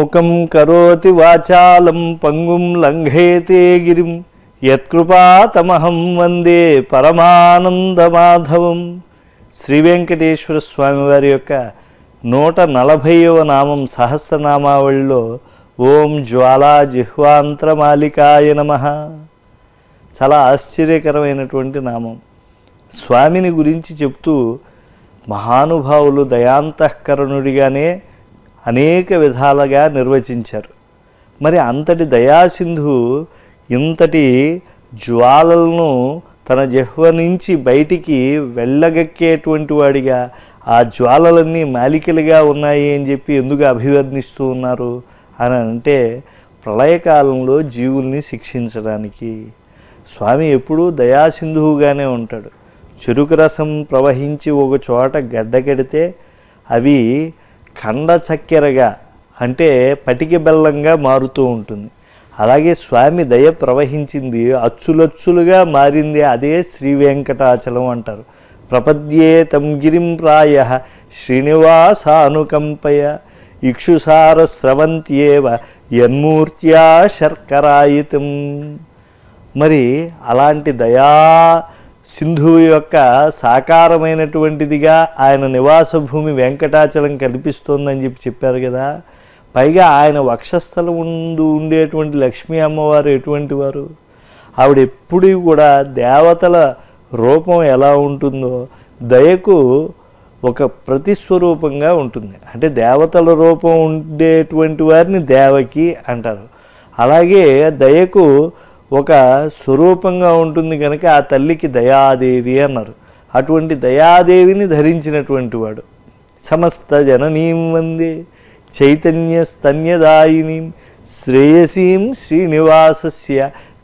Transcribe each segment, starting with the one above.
మూకం కరోతి వాచాలం పంగుం లంఘయతే గిరిం యత్కృపాతమహం వందే పరమానందమాధవం శ్రీ వెంకటేశ్వర స్వామి వారి యొక్క నూట నలభైవ నామం సహస్రనామావళిలో ఓం జ్వాలా జిహ్వాంతరమాలికాయ నమ చాలా ఆశ్చర్యకరమైనటువంటి నామం స్వామిని గురించి చెప్తూ మహానుభావులు దయాంతఃకరణుడిగానే అనేక విధాలుగా నిర్వచించారు మరి అంతటి దయాసింధు ఇంతటి జ్వాలలను తన జిహ్వ నుంచి బయటికి వెళ్ళగక్కేటువంటి వాడిగా ఆ జ్వాలలన్నీ మాలికలుగా ఉన్నాయి అని చెప్పి ఎందుకు అభివర్ణిస్తూ ఉన్నారు అని అంటే ప్రళయకాలంలో జీవుల్ని శిక్షించడానికి స్వామి ఎప్పుడూ దయాసింధువుగానే ఉంటాడు చెరుకు రసం ప్రవహించి ఒక చోట గడ్డకెడితే అవి కండ చక్కెరగా అంటే పటిక బెల్లంగా మారుతూ ఉంటుంది అలాగే స్వామి దయ ప్రవహించింది అచ్చులచ్చులుగా మారింది అదే శ్రీ వెంకటాచలం అంటారు ప్రపద్యే తం గిరిం ప్రాయ శ్రీనివాసానుకంపయ ఇక్షుసార స్రవంత్యేవ యన్మూర్త్యా శర్కరాయితం మరి అలాంటి దయా సింధువు యొక్క సాకారమైనటువంటిదిగా ఆయన నివాస భూమి వెంకటాచలం కల్పిస్తోందని చెప్పి చెప్పారు కదా పైగా ఆయన వక్షస్థలం ముందు ఉండేటువంటి లక్ష్మీ అమ్మవారు ఎటువంటి వారు ఆవిడ ఎప్పుడూ కూడా దేవతల రూపం ఎలా ఉంటుందో దయకు ఒక ప్రతిస్వరూపంగా ఉంటుంది అంటే దేవతల రూపం ఉండేటువంటి వారిని దేవకి అంటారు అలాగే దయకు ఒక స్వరూపంగా ఉంటుంది కనుక ఆ తల్లికి దయాదేవి అన్నారు అటువంటి దయాదేవిని ధరించినటువంటి వాడు సమస్త జననీం వందే చైతన్య స్తన్యదాయినీం శ్రేయసీం శ్రీనివాసస్య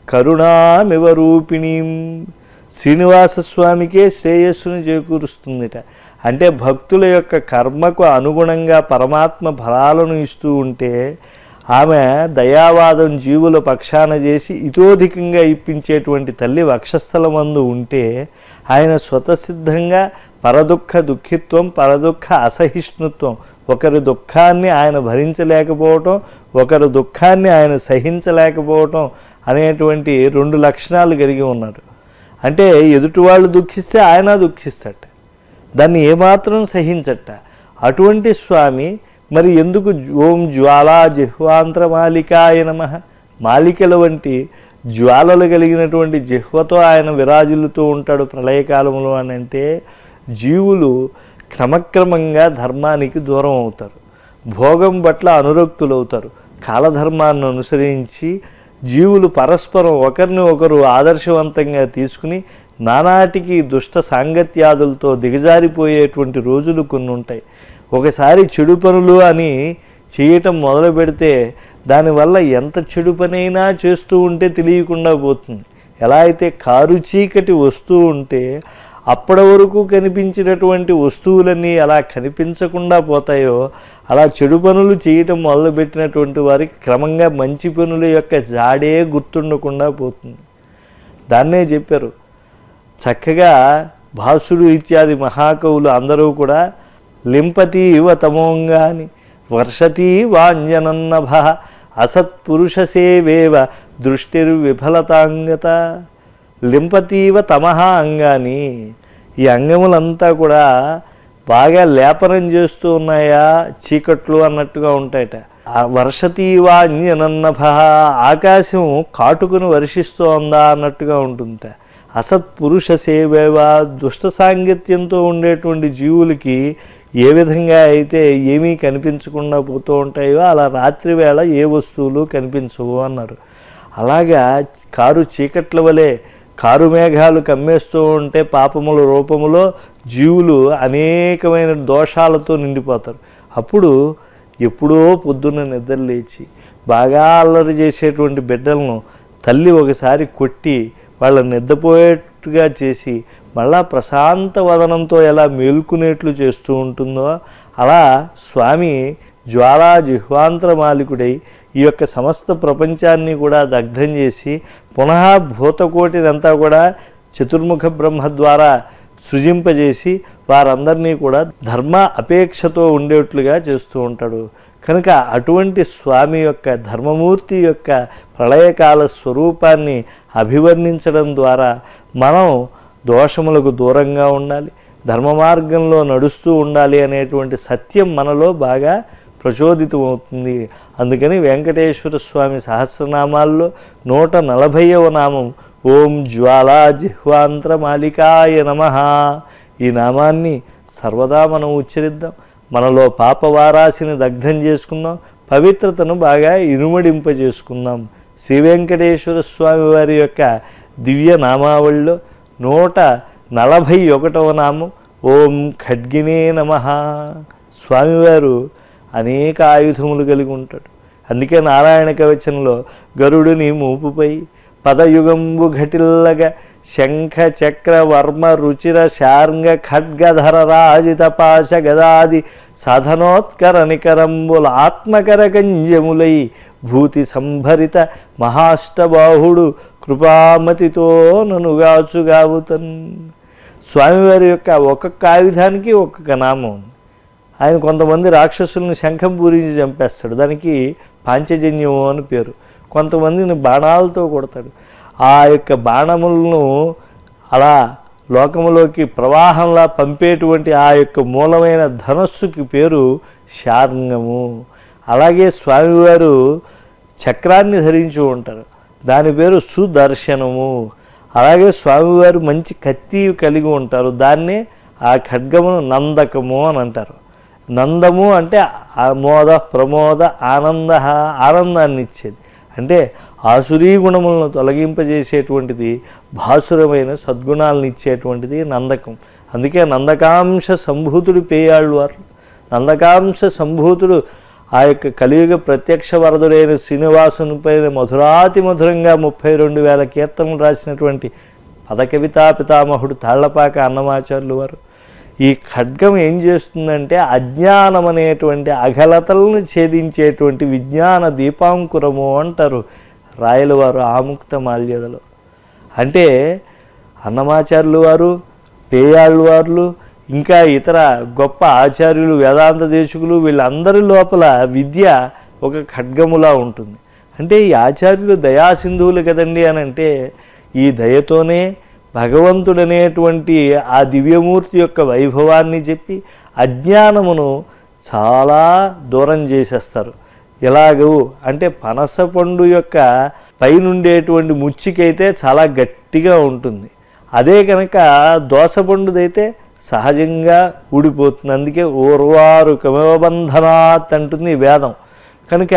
కరుణామివ రూపిణీం శ్రీనివాస స్వామికే శ్రేయస్సును చేకూరుస్తుందిట అంటే భక్తుల యొక్క కర్మకు అనుగుణంగా పరమాత్మ ఫలాలను ఇస్తూ ఉంటే ఆమె దయావాదం జీవుల పక్షాన చేసి ఇతోధికంగా ఇప్పించేటువంటి తల్లి వక్షస్థలమందు ఉంటే ఆయన స్వతసిద్ధంగా పరదుఃఖ దుఃఖిత్వం పరదుఃఖ అసహిష్ణుత్వం ఒకరి దుఃఖాన్ని ఆయన భరించలేకపోవటం ఒకరి దుఃఖాన్ని ఆయన సహించలేకపోవటం అనేటువంటి రెండు లక్షణాలు కలిగి ఉన్నారు అంటే ఎదుటివాళ్ళు దుఃఖిస్తే ఆయన దుఃఖిస్తట దాన్ని ఏమాత్రం సహించట అటువంటి స్వామి మరి ఎందుకు ఓం జ్వాలా జిహ్వాంతర మాలికాయ నమ మాలికల వంటి జ్వాలలు కలిగినటువంటి జిహ్వతో ఆయన విరాజులుతూ ఉంటాడు ప్రళయకాలంలో అని అంటే జీవులు క్రమక్రమంగా ధర్మానికి దూరం అవుతారు భోగం పట్ల అనురక్తులవుతారు కాలధర్మాన్ని అనుసరించి జీవులు పరస్పరం ఒకరిని ఒకరు ఆదర్శవంతంగా తీసుకుని నానాటికి దుష్ట సాంగత్యాదులతో దిగజారిపోయేటువంటి రోజులు కొన్ని ఉంటాయి ఒకసారి చెడు పనులు అని చేయటం మొదలు పెడితే దానివల్ల ఎంత చెడు పనైనా చేస్తూ ఉంటే తెలియకుండా పోతుంది ఎలా అయితే కారు చీకటి వస్తూ ఉంటే అప్పటి వరకు కనిపించినటువంటి వస్తువులన్నీ అలా కనిపించకుండా పోతాయో అలా చెడు పనులు చేయటం మొదలుపెట్టినటువంటి వారికి క్రమంగా మంచి పనుల యొక్క జాడే గుర్తుండకుండా పోతుంది దాన్నే చెప్పారు చక్కగా భాసుడు ఇత్యాది మహాకవులు అందరూ కూడా లింపతి ఇవ తమోంగాని వర్షతి వాంజనన్నభ అసత్పురుష సేవేవ దృష్టిర్విఫలతాంగత లింపతీవ తమహ అంగాని ఈ అంగములంతా కూడా బాగా లేపనం చేస్తూ ఉన్నాయా చీకట్లు అన్నట్టుగా ఉంటాయట ఆ వర్షతీవా అంజనన్నభ ఆకాశం కాటుకుని వర్షిస్తోందా అన్నట్టుగా ఉంటుందట అసత్పురుష సేవేవా దుష్ట సాంగత్యంతో ఉండేటువంటి జీవులకి ఏ విధంగా అయితే ఏమీ కనిపించకుండా పోతూ ఉంటాయో అలా రాత్రి వేళ ఏ వస్తువులు కనిపించవు అన్నారు అలాగా కారు చీకట్ల వలె కారు మేఘాలు కమ్మేస్తూ ఉంటే పాపముల రూపములో జీవులు అనేకమైన దోషాలతో నిండిపోతారు అప్పుడు ఎప్పుడో పొద్దున్న నిద్ర లేచి బాగా అల్లరి చేసేటువంటి బిడ్డలను తల్లి ఒకసారి కొట్టి వాళ్ళని నిద్రపోయేట్టుగా చేసి మళ్ళా ప్రశాంత వదనంతో ఎలా మేల్కునేట్లు చేస్తూ ఉంటుందో అలా స్వామి జ్వాలా జిహ్వాంతర మాలికుడై ఈ యొక్క సమస్త ప్రపంచాన్ని కూడా దగ్ధం చేసి పునః భూతకోటినంతా కూడా చతుర్ముఖ బ్రహ్మ ద్వారా సృజింపజేసి వారందరినీ కూడా ధర్మ అపేక్షతో ఉండేట్లుగా చేస్తూ ఉంటాడు కనుక అటువంటి స్వామి యొక్క ధర్మమూర్తి యొక్క ప్రళయకాల స్వరూపాన్ని అభివర్ణించడం ద్వారా మనం దోషములకు దూరంగా ఉండాలి ధర్మ మార్గంలో నడుస్తూ ఉండాలి అనేటువంటి సత్యం మనలో బాగా ప్రచోదితమవుతుంది అందుకని వెంకటేశ్వర స్వామి సహస్రనామాల్లో నూట నలభైవ నామం ఓం జ్వాలా జిహ్వాంత్ర మాలికాయ నమ ఈ నామాన్ని సర్వదా మనం ఉచ్చరిద్దాం మనలో పాపవారాశిని దగ్ధం చేసుకుందాం పవిత్రతను బాగా ఇనుమడింపజేసుకుందాం శ్రీ వెంకటేశ్వర స్వామి వారి యొక్క దివ్య నామావళిలో నూట నలభై ఒకటవ నామం ఓం ఖడ్గినే నమ స్వామివారు అనేక ఆయుధములు కలిగి ఉంటాడు అందుకే నారాయణ కవచంలో గరుడుని మూపుపై పదయుగంబు ఘటిల్లగ శంఖ చక్ర వర్మ రుచిర శార్ంగ ఖడ్గధర రాజిత పాశ గదాది సాధనోత్కర నికరంబుల ఆత్మకర గంజములై భూతి సంభరిత మహాష్టబాహుడు కృపామతితో ననుగాచుగావుతన్ స్వామివారి యొక్క ఒక్కొక్క ఆయుధానికి ఒక్కొక్క నామం ఉంది ఆయన కొంతమంది రాక్షసుల్ని శంఖం పూరించి చంపేస్తాడు దానికి పాంచజన్యం అని పేరు కొంతమందిని బాణాలతో కొడతాడు ఆ యొక్క బాణములను అలా లోకములోకి ప్రవాహంలా పంపేటువంటి ఆ యొక్క మూలమైన ధనస్సుకి పేరు శార్ంగము అలాగే స్వామివారు చక్రాన్ని ధరించి ఉంటారు దాని పేరు సుదర్శనము అలాగే స్వామివారు మంచి కత్తి కలిగి ఉంటారు దాన్నే ఆ ఖడ్గమును నందకము అని అంటారు నందము అంటే ఆమోద ప్రమోద ఆనంద ఆనందాన్ని ఇచ్చేది అంటే ఆసురీ గుణములను తొలగింపజేసేటువంటిది భాసురమైన సద్గుణాలను ఇచ్చేటువంటిది నందకం అందుకే నందకాంశ సంభూతుడు పేయాళ్ళు వారు నందకాంశ సంభూతుడు ఆ యొక్క కలియుగ ప్రత్యక్ష వరదుడైన శ్రీనివాసునిపై మధురాతి మధురంగా ముప్పై రెండు వేల కీర్తనలు రాసినటువంటి పదకవితా పితామహుడు తాళ్లపాక అన్నమాచార్యులు వారు ఈ ఖడ్గం ఏం చేస్తుందంటే అజ్ఞానం అనేటువంటి అఘలతలను ఛేదించేటువంటి విజ్ఞాన దీపాంకురము అంటారు రాయల వారు ఆముక్త మాల్యదలో అంటే అన్నమాచార్యులు వారు పేయాళ్ళు వారు ఇంకా ఇతర గొప్ప ఆచార్యులు వేదాంత దేశకులు వీళ్ళందరి లోపల విద్య ఒక ఖడ్గములా ఉంటుంది అంటే ఈ ఆచార్యులు దయాసింధువులు కదండి అని అంటే ఈ దయతోనే భగవంతుడనేటువంటి ఆ దివ్యమూర్తి యొక్క వైభవాన్ని చెప్పి అజ్ఞానమును చాలా దూరం చేసేస్తారు ఎలాగూ అంటే పనస పండు యొక్క పైనుండేటువంటి ముచ్చికైతే చాలా గట్టిగా ఉంటుంది అదే కనుక దోసపండుదైతే సహజంగా ఊడిపోతుంది అందుకే ఓర్వారు కమబంధనాత్ అంటుంది వేదం కనుక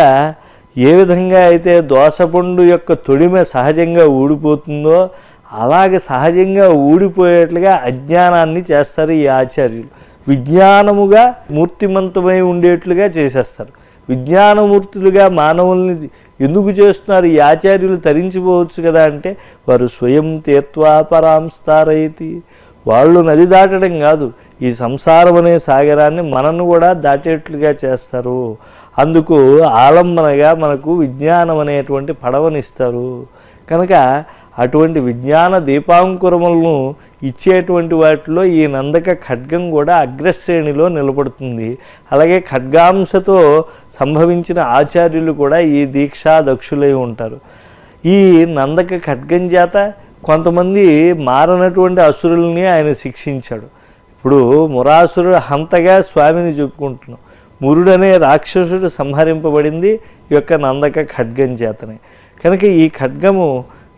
ఏ విధంగా అయితే దోసపండు యొక్క తొడిమ సహజంగా ఊడిపోతుందో అలాగే సహజంగా ఊడిపోయేట్లుగా అజ్ఞానాన్ని చేస్తారు ఈ ఆచార్యులు విజ్ఞానముగా మూర్తిమంతమై ఉండేట్లుగా చేసేస్తారు విజ్ఞానమూర్తులుగా మానవుల్ని ఎందుకు చేస్తున్నారు ఈ ఆచార్యులు తరించిపోవచ్చు కదా అంటే వారు స్వయం తీర్త్వా పరాంస్తారయితి వాళ్ళు నది దాటడం కాదు ఈ సంసారం అనే సాగరాన్ని మనను కూడా దాటేట్లుగా చేస్తారు అందుకు ఆలంబనగా మనకు విజ్ఞానం అనేటువంటి పడవనిస్తారు కనుక అటువంటి విజ్ఞాన దీపాంకురములను ఇచ్చేటువంటి వాటిలో ఈ నందక ఖడ్గం కూడా అగ్రశ్రేణిలో నిలబడుతుంది అలాగే ఖడ్గాంశతో సంభవించిన ఆచార్యులు కూడా ఈ దీక్షా దక్షులై ఉంటారు ఈ నందక ఖడ్గం చేత కొంతమంది మారనటువంటి అసురుల్ని ఆయన శిక్షించాడు ఇప్పుడు మురాసురుడు హంతగా స్వామిని చెప్పుకుంటున్నాం మురుడనే రాక్షసుడు సంహరింపబడింది ఈ యొక్క నందక ఖడ్గం చేతనే కనుక ఈ ఖడ్గము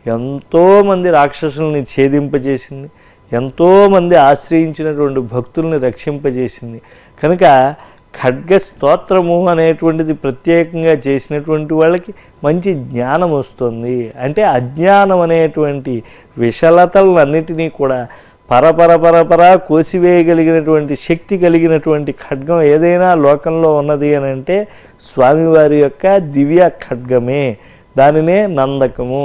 ఎంతోమంది రాక్షసుల్ని ఛేదింపజేసింది ఎంతోమంది ఆశ్రయించినటువంటి భక్తుల్ని రక్షింపజేసింది కనుక ఖడ్గ స్తోత్రము అనేటువంటిది ప్రత్యేకంగా చేసినటువంటి వాళ్ళకి మంచి జ్ఞానం వస్తుంది అంటే అజ్ఞానం అనేటువంటి విషలతలన్నిటినీ కూడా పరపర పరపర కోసివేయగలిగినటువంటి శక్తి కలిగినటువంటి ఖడ్గం ఏదైనా లోకంలో ఉన్నది అని అంటే స్వామివారి యొక్క దివ్య ఖడ్గమే దానినే నందకము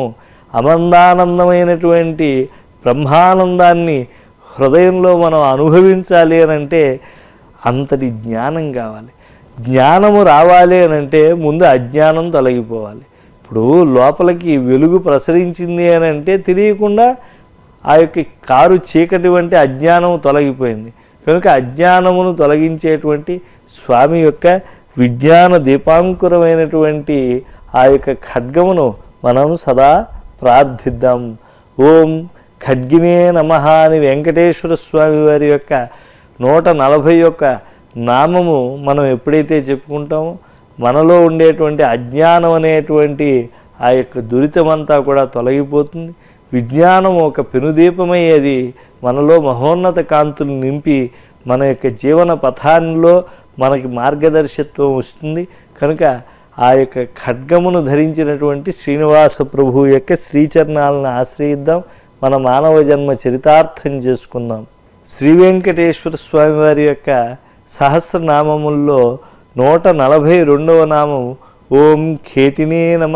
అమందానందమైనటువంటి బ్రహ్మానందాన్ని హృదయంలో మనం అనుభవించాలి అని అంటే అంతటి జ్ఞానం కావాలి జ్ఞానము రావాలి అని అంటే ముందు అజ్ఞానం తొలగిపోవాలి ఇప్పుడు లోపలికి వెలుగు ప్రసరించింది అని అంటే తెలియకుండా ఆ యొక్క కారు చీకటి వంటి అజ్ఞానం తొలగిపోయింది కనుక అజ్ఞానమును తొలగించేటువంటి స్వామి యొక్క విజ్ఞాన దీపాంకురమైనటువంటి ఆ యొక్క ఖడ్గమును మనం సదా ప్రార్థిద్దాం ఓం ఖడ్గినే నమ అని వెంకటేశ్వర స్వామి వారి యొక్క నూట నలభై యొక్క నామము మనం ఎప్పుడైతే చెప్పుకుంటామో మనలో ఉండేటువంటి అజ్ఞానం అనేటువంటి ఆ యొక్క దురితమంతా కూడా తొలగిపోతుంది విజ్ఞానం ఒక పెనుదీపమై అది మనలో మహోన్నత కాంతులు నింపి మన యొక్క జీవన పథాల్లో మనకి మార్గదర్శత్వం వస్తుంది కనుక ఆ యొక్క ఖడ్గమును ధరించినటువంటి శ్రీనివాస ప్రభు యొక్క శ్రీచరణాలను ఆశ్రయిద్దాం మన మానవ జన్మ చరితార్థం చేసుకుందాం శ్రీ వెంకటేశ్వర స్వామి వారి యొక్క సహస్రనామముల్లో నూట నలభై రెండవ నామం ఓం ఖేటినే నమ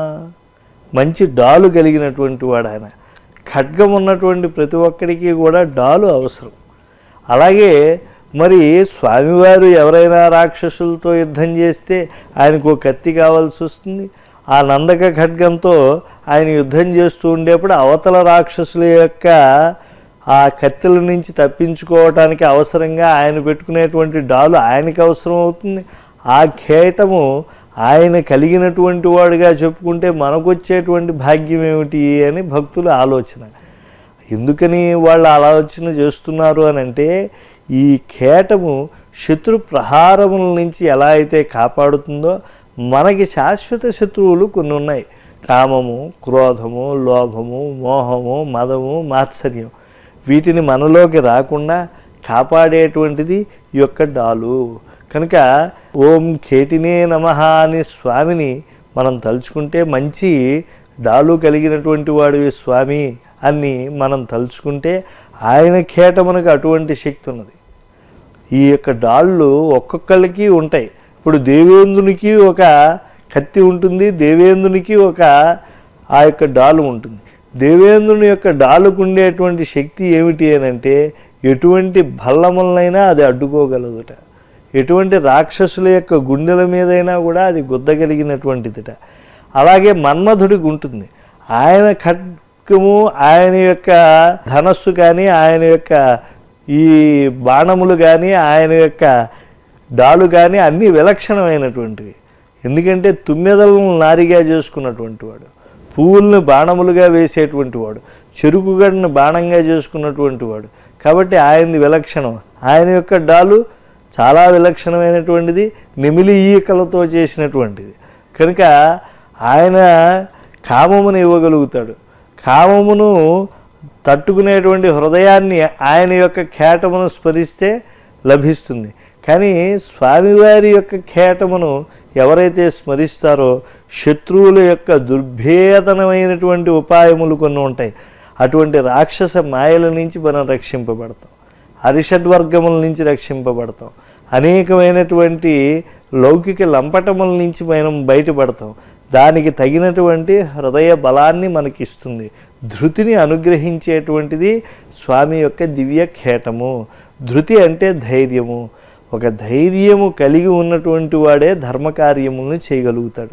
మంచి డాలు కలిగినటువంటి వాడు ఆయన ఖడ్గం ఉన్నటువంటి ప్రతి ఒక్కడికి కూడా డాలు అవసరం అలాగే మరి స్వామివారు ఎవరైనా రాక్షసులతో యుద్ధం చేస్తే ఆయనకు ఒక కత్తి కావాల్సి వస్తుంది ఆ నందక ఖడ్గంతో ఆయన యుద్ధం చేస్తూ ఉండేప్పుడు అవతల రాక్షసుల యొక్క ఆ కత్తుల నుంచి తప్పించుకోవటానికి అవసరంగా ఆయన పెట్టుకునేటువంటి డాలు ఆయనకి అవసరం అవుతుంది ఆ కేటము ఆయన కలిగినటువంటి వాడుగా చెప్పుకుంటే మనకు వచ్చేటువంటి భాగ్యం ఏమిటి అని భక్తుల ఆలోచన ఎందుకని వాళ్ళు ఆలోచన చేస్తున్నారు అని అంటే ఈ కేటము శత్రు ప్రహారముల నుంచి ఎలా అయితే కాపాడుతుందో మనకి శాశ్వత శత్రువులు కొన్ని ఉన్నాయి కామము క్రోధము లోభము మోహము మదము మాత్సర్యం వీటిని మనలోకి రాకుండా కాపాడేటువంటిది ఈ యొక్క డాలు కనుక ఓం కేటినే నమ అని స్వామిని మనం తలుచుకుంటే మంచి డాలు కలిగినటువంటి వాడు స్వామి అని మనం తలుచుకుంటే ఆయన కేటమునకు అటువంటి శక్తి ఉన్నది ఈ యొక్క డాళ్ళు ఒక్కొక్కళ్ళకి ఉంటాయి ఇప్పుడు దేవేంద్రునికి ఒక కత్తి ఉంటుంది దేవేంద్రునికి ఒక ఆ యొక్క డాలు ఉంటుంది దేవేంద్రుని యొక్క డాలుకు ఉండేటువంటి శక్తి ఏమిటి అని అంటే ఎటువంటి భల్లములనైనా అది అడ్డుకోగలదుట ఎటువంటి రాక్షసుల యొక్క గుండెల మీదైనా కూడా అది గుద్దగలిగినటువంటిదిట అలాగే మన్మధుడికి ఉంటుంది ఆయన ఖడ్గము ఆయన యొక్క ధనస్సు కానీ ఆయన యొక్క ఈ బాణములు కానీ ఆయన యొక్క డాలు కానీ అన్నీ విలక్షణమైనటువంటివి ఎందుకంటే తుమ్మెదలను నారిగా చేసుకున్నటువంటి వాడు పువ్వుల్ని బాణములుగా వేసేటువంటి వాడు చెరుకు గడ్డను బాణంగా చేసుకున్నటువంటి వాడు కాబట్టి ఆయనది విలక్షణం ఆయన యొక్క డాలు చాలా విలక్షణమైనటువంటిది నెమిలి ఈకలతో చేసినటువంటిది కనుక ఆయన కామమును ఇవ్వగలుగుతాడు కామమును తట్టుకునేటువంటి హృదయాన్ని ఆయన యొక్క కేటమును స్మరిస్తే లభిస్తుంది కానీ స్వామివారి యొక్క కేటమును ఎవరైతే స్మరిస్తారో శత్రువుల యొక్క దుర్భేదనమైనటువంటి ఉపాయములు కొన్ని ఉంటాయి అటువంటి రాక్షస మాయల నుంచి మనం రక్షింపబడతాం అరిషడ్వర్గముల నుంచి రక్షింపబడతాం అనేకమైనటువంటి లౌకిక లంపటముల నుంచి మనం బయటపడతాం దానికి తగినటువంటి హృదయ బలాన్ని మనకి ఇస్తుంది ధృతిని అనుగ్రహించేటువంటిది స్వామి యొక్క దివ్య ఖేటము ధృతి అంటే ధైర్యము ఒక ధైర్యము కలిగి ఉన్నటువంటి వాడే ధర్మకార్యములను చేయగలుగుతాడు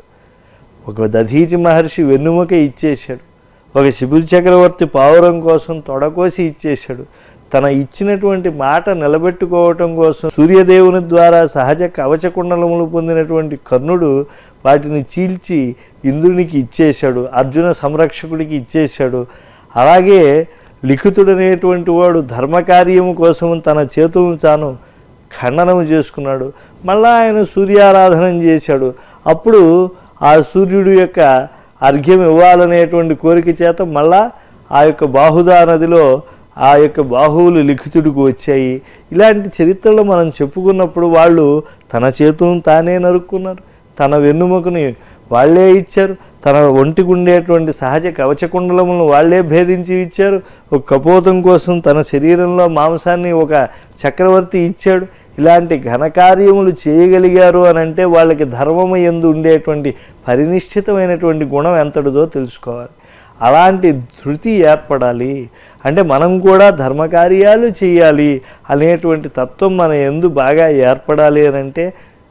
ఒక దధీచి మహర్షి వెన్నుముక ఇచ్చేశాడు ఒక శిబిర్ చక్రవర్తి పావురం కోసం తొడకోసి ఇచ్చేశాడు తన ఇచ్చినటువంటి మాట నిలబెట్టుకోవటం కోసం సూర్యదేవుని ద్వారా సహజ కవచకుండలములు పొందినటువంటి కర్ణుడు వాటిని చీల్చి ఇంద్రునికి ఇచ్చేశాడు అర్జున సంరక్షకుడికి ఇచ్చేశాడు అలాగే లిఖితుడనేటువంటి వాడు ధర్మకార్యము కోసం తన చేతులను తాను ఖండనం చేసుకున్నాడు మళ్ళా ఆయన సూర్యారాధన చేశాడు అప్పుడు ఆ సూర్యుడు యొక్క అర్ఘ్యం ఇవ్వాలనేటువంటి కోరిక చేత మళ్ళా ఆ యొక్క బాహుదా నదిలో ఆ యొక్క బాహువులు లిఖితుడికి వచ్చాయి ఇలాంటి చరిత్రలో మనం చెప్పుకున్నప్పుడు వాళ్ళు తన చేతులను తానే నరుక్కున్నారు తన వెన్నుముకని వాళ్ళే ఇచ్చారు తన ఒంటికి ఉండేటువంటి సహజ కవచకుండలములను వాళ్ళే భేదించి ఇచ్చారు ఒక కపోతం కోసం తన శరీరంలో మాంసాన్ని ఒక చక్రవర్తి ఇచ్చాడు ఇలాంటి ఘనకార్యములు చేయగలిగారు అని అంటే వాళ్ళకి ధర్మము ఎందు ఉండేటువంటి పరినిష్ఠితమైనటువంటి గుణం ఎంతటిదో తెలుసుకోవాలి అలాంటి ధృతి ఏర్పడాలి అంటే మనం కూడా ధర్మకార్యాలు చేయాలి అనేటువంటి తత్వం మన ఎందు బాగా ఏర్పడాలి అని అంటే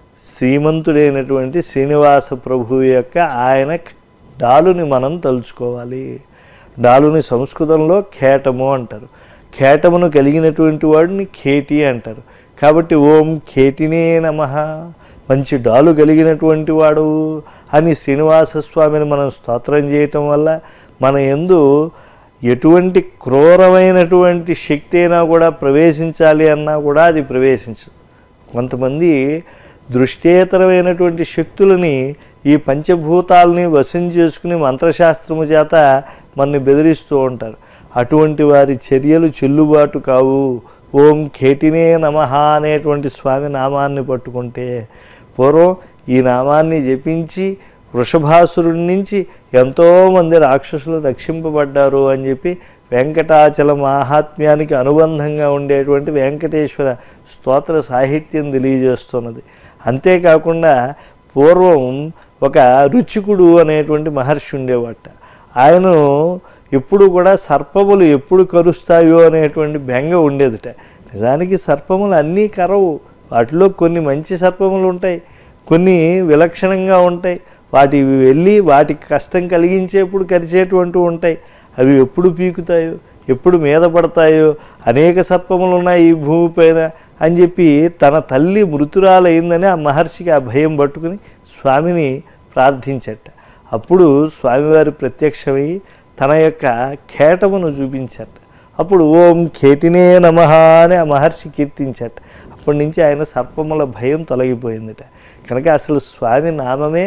శ్రీమంతుడైనటువంటి శ్రీనివాస ప్రభువు యొక్క ఆయన డాలుని మనం తలుచుకోవాలి డాలుని సంస్కృతంలో ఖేటము అంటారు ఖేటమును కలిగినటువంటి వాడిని ఖేటి అంటారు కాబట్టి ఓం ఖేటినే నమ మంచి డాలు కలిగినటువంటి వాడు అని శ్రీనివాస స్వామిని మనం స్తోత్రం చేయటం వల్ల మన ఎందు ఎటువంటి క్రూరమైనటువంటి శక్తి అయినా కూడా ప్రవేశించాలి అన్నా కూడా అది ప్రవేశించదు కొంతమంది దృష్టేతరమైనటువంటి శక్తులని ఈ పంచభూతాలని వశం చేసుకుని మంత్రశాస్త్రము చేత మనని బెదిరిస్తూ ఉంటారు అటువంటి వారి చర్యలు చెల్లుబాటు కావు ఓం ఖేటినే నమః అనేటువంటి స్వామి నామాన్ని పట్టుకుంటే పూర్వం ఈ నామాన్ని జపించి వృషభాసురుడి నుంచి ఎంతోమంది రాక్షసులు రక్షింపబడ్డారు అని చెప్పి వెంకటాచల మాహాత్మ్యానికి అనుబంధంగా ఉండేటువంటి వెంకటేశ్వర స్తోత్ర సాహిత్యం తెలియజేస్తున్నది అంతేకాకుండా పూర్వం ఒక రుచికుడు అనేటువంటి మహర్షి ఉండేవాట ఆయన ఎప్పుడు కూడా సర్పములు ఎప్పుడు కరుస్తాయో అనేటువంటి బెంగ ఉండేదిట నిజానికి సర్పములు అన్నీ కరవు వాటిలో కొన్ని మంచి సర్పములు ఉంటాయి కొన్ని విలక్షణంగా ఉంటాయి వాటి వెళ్ళి వాటికి కష్టం కలిగించేప్పుడు కరిచేటువంటివి ఉంటాయి అవి ఎప్పుడు పీకుతాయో ఎప్పుడు మీద పడతాయో అనేక సర్పములు ఉన్నాయి ఈ భూమిపైన అని చెప్పి తన తల్లి మృతురాలైందని ఆ మహర్షికి ఆ భయం పట్టుకుని స్వామిని ప్రార్థించట అప్పుడు స్వామివారి ప్రత్యక్షమై తన యొక్క కేటమును చూపించట అప్పుడు ఓం ఖేటినే నమః అని ఆ మహర్షి కీర్తించట అప్పటి నుంచి ఆయన సర్పముల భయం తొలగిపోయిందట కనుక అసలు స్వామి నామమే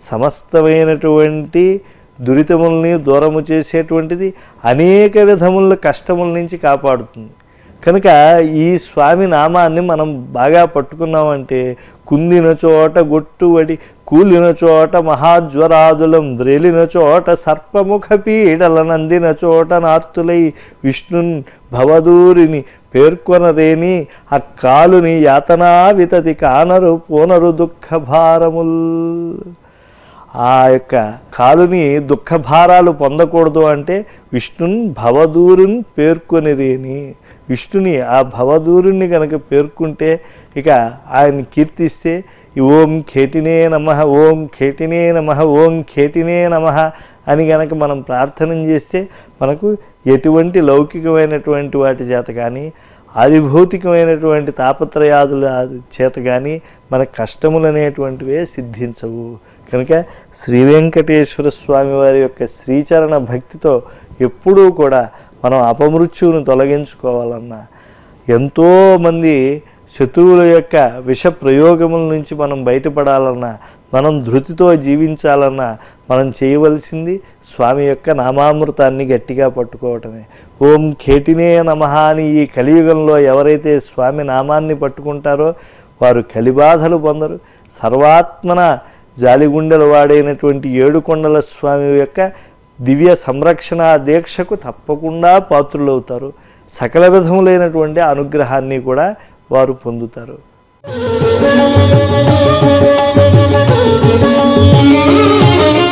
సమస్తమైనటువంటి దురితముల్ని దూరము చేసేటువంటిది అనేక విధముల కష్టముల నుంచి కాపాడుతుంది కనుక ఈ స్వామి నామాన్ని మనం బాగా పట్టుకున్నామంటే కుందిన చోట గొట్టువడి కూలిన చోట మహాజ్వరాదులం వ్రేలిన చోట సర్పముఖ పీడల నందిన చోట నార్తులై విష్ణున్ భవదూరిని పేర్కొనరేని ఆ కాలుని యాతనా వితతి కానరు పోనరు దుఃఖ భారముల్ ఆ యొక్క కాలుని దుఃఖ భారాలు పొందకూడదు అంటే విష్ణున్ భవదూరుని పేర్కొనిరేని విష్ణుని ఆ భవదూరుని కనుక పేర్కొంటే ఇక ఆయన కీర్తిస్తే ఈ ఓం ఖేటినే నమ ఓం ఖేటినే నమ ఓం ఖేటినే నమ అని గనక మనం ప్రార్థన చేస్తే మనకు ఎటువంటి లౌకికమైనటువంటి వాటి చేత కానీ ఆదిభౌతికమైనటువంటి తాపత్రయాదుల చేత కానీ మన కష్టములు అనేటువంటివే సిద్ధించవు కనుక శ్రీ వెంకటేశ్వర స్వామి వారి యొక్క శ్రీచరణ భక్తితో ఎప్పుడూ కూడా మనం అపమృత్యువును తొలగించుకోవాలన్నా ఎంతోమంది శత్రువుల యొక్క విష ప్రయోగముల నుంచి మనం బయటపడాలన్నా మనం ధృతితో జీవించాలన్నా మనం చేయవలసింది స్వామి యొక్క నామామృతాన్ని గట్టిగా పట్టుకోవటమే ఓం ఖేటినే నమః అని ఈ కలియుగంలో ఎవరైతే స్వామి నామాన్ని పట్టుకుంటారో వారు కలిబాధలు పొందరు సర్వాత్మన జాలిగుండెల వాడైనటువంటి ఏడుకొండల స్వామి యొక్క దివ్య సంరక్షణ దీక్షకు తప్పకుండా పాత్రులవుతారు సకల విధములైనటువంటి అనుగ్రహాన్ని కూడా వారు పొందుతారు Thank you.